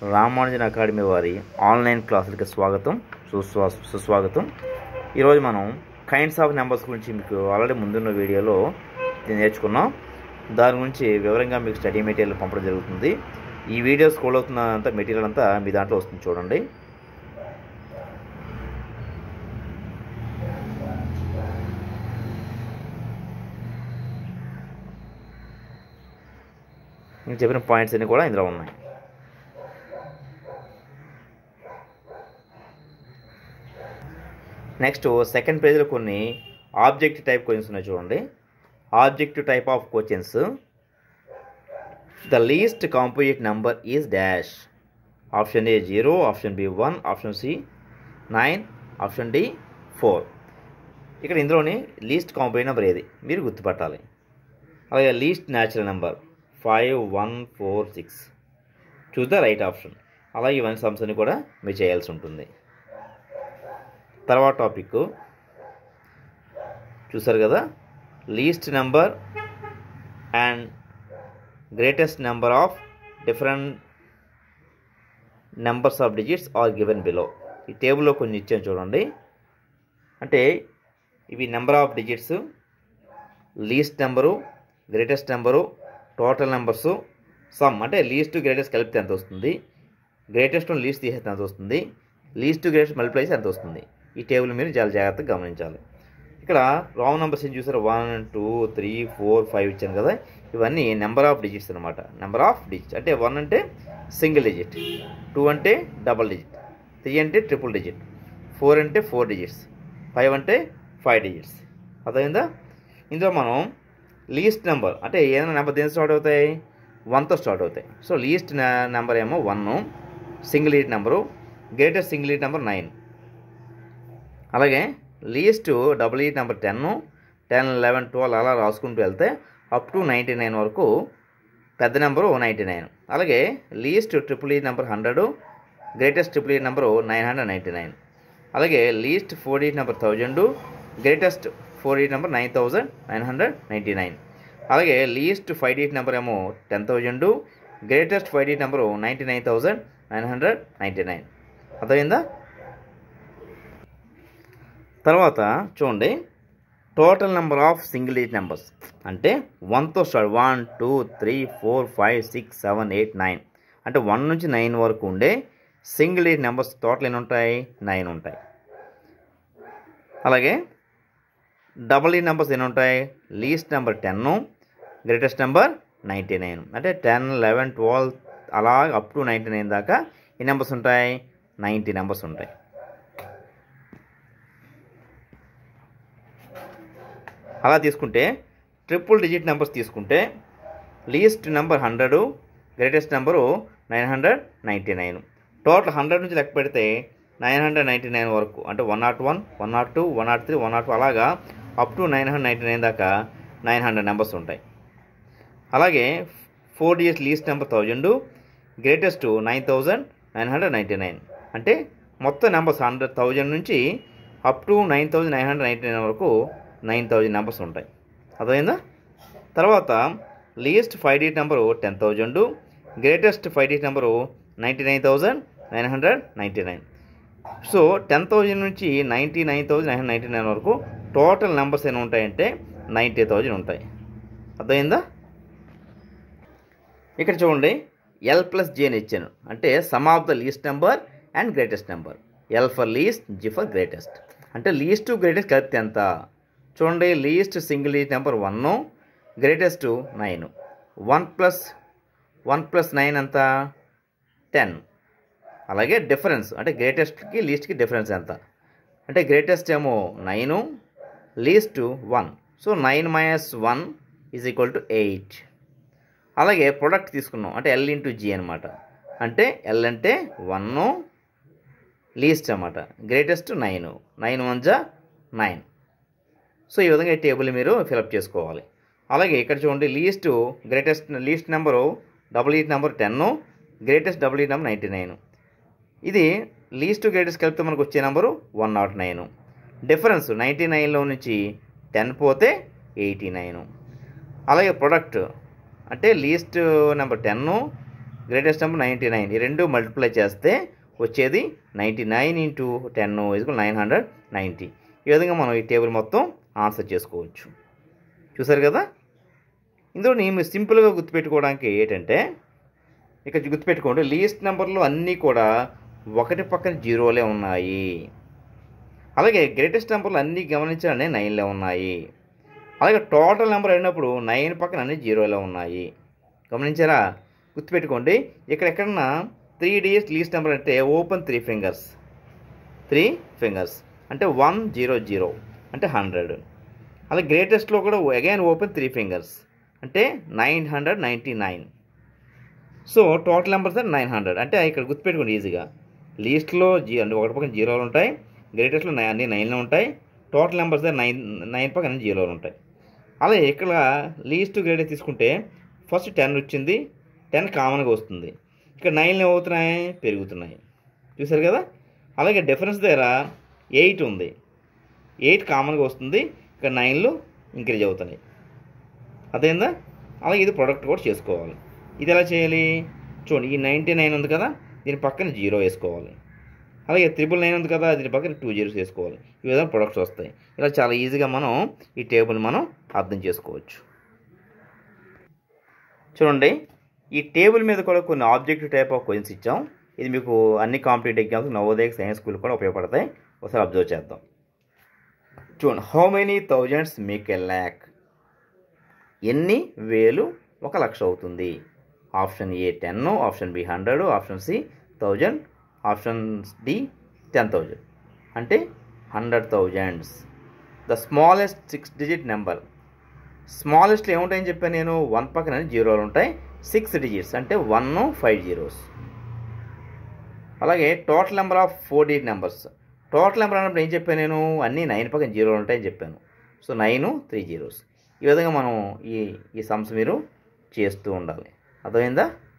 Ramanujan academy వారి online క్లాసులకి స్వాగతం సుస్వా సుస్వాగతం ఈరోజు మనం కైండ్స్ ఆఫ్ నెంబర్స్ గురించి మీకు ఆల్రెడీ ముందున్న వీడియోలో ఇది నేర్చుకున్నాం దాని గురించి వివరంగా మీకు స్టడీ మెటీరియల్ పంపడం జరుగుతుంది ఈ వీడియో స్కూల్ అవుతున్న అంతా మెటీరియల్ అంతా మీ దాంట్లో వస్తుంది చూడండి నేను చెప్పిన పాయింట్స్ అన్ని కూడా ఇందులో ఉన్నాయి నెక్స్ట్ సెకండ్ పేజ్లో కొన్ని ఆబ్జెక్ట్ టైప్ క్వశ్చన్స్ ఉన్నాయి చూడండి objective type of questions the least composite number is dash option A zero option B one option C nine option D four ఇక్కడ ఇందులోని లీస్ట్ కాంపోజిట్ నెంబర్ ఏది మీరు గుర్తుపట్టాలి అలాగే least natural number five one four six choose the right option అలాగే ఇవన్నీ sums అన్ని కూడా మీరు చేయాల్సి ఉంటుంది తర్వాత టాపిక్ చూసారు కదా least number and greatest number of different numbers of digits are given below ఈ టేబుల్లో కొన్ని ఇచ్చాను చూడండి అంటే ఇవి number of digits least number greatest number total numbers sum అంటే లీస్ట్ గ్రేటెస్ట్ కలిపితే ఎంత వస్తుంది గ్రేటెస్ట్ లీస్ట్ తీసేస్తే ఎంత వస్తుంది లీస్ట్ గ్రేటెస్ట్ మల్టిప్లై చేస్తే ఎంత వస్తుంది ఈ టేబుల్ మీరు చాలా జాగ్రత్తగా గమనించాలి ఇక్కడ రాంగ్ నెంబర్స్ ఏం చూసారు one two three four five ఇచ్చాను కదా ఇవన్నీ నెంబర్ ఆఫ్ డిజిట్స్ అనమాట నెంబర్ ఆఫ్ డిజిట్స్ అంటే వన్ అంటే సింగిల్ డిజిట్ టూ అంటే డబల్ డిజిట్ త్రీ అంటే ట్రిపుల్ డిజిట్ ఫోర్ అంటే ఫోర్ డిజిట్స్ ఫైవ్ అంటే ఫైవ్ డిజిట్స్ అర్థమైందా ఇందులో మనం లీస్ట్ నెంబర్ అంటే ఏదైనా నెంబర్ దేని స్టార్ట్ అవుతాయి వన్తో స్టార్ట్ అవుతాయి సో లీస్ట్ నెంబర్ ఏమో one single digit number greatest single digit number nine అలాగే least double eat number ten ten eleven twelve అలా రాసుకుంటూ వెళ్తే అప్ టు నైంటీ నైన్ వరకు పెద్ద నెంబరు నైంటీ నైన్ అలాగే least triple E number hundred greatest triple E number nine hundred ninety nine అలాగే least four eight number thousand greatest four eight number nine thousand nine hundred ninety nine అలాగే least five ఎయిట్ number ఏమో ten thousand greatest five ఎయిట్ number ninety nine thousand nine hundred ninety nine అర్థమైందా తర్వాత చూడండి total number of single digit numbers అంటే వన్తో start one two three four five six seven eight nine అంటే one నుంచి నైన్ వరకు ఉండే సింగిల్ డిజిట్ నెంబర్స్ టోటల్ ఎన్ని ఉంటాయి నైన్ ఉంటాయి అలాగే డబల్ డిజిట్ నెంబర్స్ ఎన్ని ఉంటాయి least number ten greatest number ninety nine అంటే టెన్ లెవెన్ ట్వెల్వ్ అలా అప్ టు నైంటీ నైన్ దాకా ఎన్ని నెంబర్స్ ఉంటాయి నైంటీ నెంబర్స్ ఉంటాయి అలా తీసుకుంటే ట్రిపుల్ డిజిట్ నెంబర్స్ తీసుకుంటే least number hundred greatest number nine hundred ninety nine total hundred నుంచి లెక్క పెడితే నైన్ హండ్రెడ్ నైంటీ నైన్ వరకు అంటే one nought one one nought two one nought three one nought two అలాగా up to nine hundred ninety nine దాకా nine hundred numbers ఉంటాయి అలాగే four digit least number thousand greatest nine thousand nine hundred ninety nine అంటే మొత్తం numbers hundred thousand నుంచి up to nine thousand nine hundred ninety nine వరకు nine thousand numbers ఉంటాయి అర్థమైందా తర్వాత least five digit number ten thousand greatest five digit number ninety nine thousand nine hundred ninety nine so ten thousand నుంచి ninety nine thousand nine hundred ninety nine వరకు total numbers ఎన్ని ఉంటాయంటే ninety thousand ఉంటాయి అర్థమైందా ఇక్కడ చూడండి L plus G అని ఇచ్చాను అంటే sum of the least number and greatest number L for least G for greatest అంటే లీస్ట్ గ్రేటెస్ట్ కలిపితే ఎంత చూడండి least single digit number one greatest nine one plus one plus nine ఎంత ten అలాగే difference అంటే గ్రేటెస్ట్కి లీస్ట్కి డిఫరెన్స్ ఎంత అంటే గ్రేటెస్ట్ ఏమో nine least one so nine minus one is equal to eight అలాగే ప్రొడక్ట్ తీసుకున్నాం అంటే ఎల్ ఇంటూ జీ అనమాట అంటే ఎల్ అంటే వన్ లీస్ట్ అనమాట గ్రేటెస్ట్ నైన్ నైన్ వన్ జా నైన్ సో ఈ విధంగా ఈ టేబుల్ మీరు ఫిలప్ చేసుకోవాలి అలాగే ఇక్కడ చూడండి least greatest least number double eat number ten greatest double eat number ninety nine ఇది లీస్ట్ గ్రేటెస్ట్ కలిపితే మనకు వచ్చే number one not nine difference ninety నైన్లో నుంచి టెన్ పోతే ఎయిటీ నైన్ అలాగే ప్రొడక్ట్ అంటే least number ten greatest number ninety nine ఈ రెండు మల్టిప్లై చేస్తే వచ్చేది నైంటీ నైన్ ఇంటూ టెన్ ఇదిగో నైన్ హండ్రెడ్ నైంటీ ఈ విధంగా మనం ఈ టేబుల్ మొత్తం ఆన్సర్ చేసుకోవచ్చు చూసారు కదా ఇందులో నేను సింపుల్గా గుర్తుపెట్టుకోవడానికి ఏంటంటే ఇక్కడ గుర్తుపెట్టుకోండి లీస్ట్ నెంబర్లు అన్నీ కూడా ఒకటి పక్కన జీరోలే ఉన్నాయి అలాగే గ్రేటెస్ట్ నెంబర్లు అన్నీ గమనించాలనే నైన్లే ఉన్నాయి అలాగే టోటల్ నెంబర్ అయినప్పుడు నైన్ పక్కన అన్ని జీరోలో ఉన్నాయి గమనించారా గుర్తుపెట్టుకోండి ఇక్కడ ఎక్కడన్నా త్రీ డేస్ లీస్ట్ నెంబర్ అంటే open three fingers three fingers అంటే వన్ జీరో జీరో అంటే హండ్రెడ్ అలాగే గ్రేటెస్ట్లో కూడా అగైన్ ఓపెన్ త్రీ ఫింగర్స్ అంటే nine hundred ninety nine so total numbers nine hundred అంటే ఇక్కడ గుర్తుపెట్టుకోండి ఈజీగా లీస్ట్లో జీ అంటే ఒకటి పక్కన జీరోలు ఉంటాయి గ్రేటెస్ట్లో నై అన్ని నైన్లో ఉంటాయి టోటల్ నెంబర్స్ నైన్ నైన్ పక్కన అన్ని జీరోలు ఉంటాయి అలాగే ఇక్కడ లీస్ట్ గ్రేడ్ తీసుకుంటే ఫస్ట్ టెన్ వచ్చింది టెన్ కామన్గా వస్తుంది ఇక్కడ నైన్లు ఏమవుతున్నాయి పెరుగుతున్నాయి చూసారు కదా అలాగే డిఫరెన్స్ దగ్గర ఎయిట్ ఉంది ఎయిట్ కామన్గా వస్తుంది ఇక్కడ నైన్లు ఇంక్రీజ్ అవుతున్నాయి అదేందా అలాగే ఇది ప్రొడక్ట్ కూడా చేసుకోవాలి ఇది ఎలా చేయాలి చూడండి ఈ నైంటీ నైన్ ఉంది కదా దీని పక్కన జీరో వేసుకోవాలి అలాగే త్రిబుల్ నైన్ ఉంది కదా దీని పక్కన టూ జీరోస్ వేసుకోవాలి ఈ విధంగా ప్రొడక్ట్స్ వస్తాయి ఇలా చాలా ఈజీగా మనం ఈ టేబుల్ మనం అర్థం చేసుకోవచ్చు చూడండి ఈ టేబుల్ మీద కూడా కొన్ని ఆబ్జెక్టివ్ టైప్ ఆఫ్ క్వశ్చన్స్ ఇచ్చాం ఇది మీకు అన్ని competitive exams Navodaya science school కూడా ఉపయోగపడతాయి ఒకసారి అబ్జర్వ్ చేద్దాం చూడండి how many thousands make a lakh ఎన్ని వేలు ఒక లక్ష అవుతుంది option A ten option B hundred option C thousand option D ten thousand అంటే hundred thousands the smallest six digit number స్మాలెస్ట్లో ఏముంటాయని చెప్పాను నేను వన్ పక్కన జీరోలు ఉంటాయి సిక్స్ డిజిట్స్ అంటే వన్ ఫైవ్ జీరోస్ అలాగే total number of four digit numbers total number అన్నప్పుడు ఏం చెప్పాను నేను అన్నీ నైన్ పక్కన జీరోలు ఉంటాయని చెప్పాను సో నైన్ త్రీ జీరోస్ ఈ విధంగా మనం ఈ ఈ సమ్స్ మీరు చేస్తూ ఉండాలి అర్థమైందా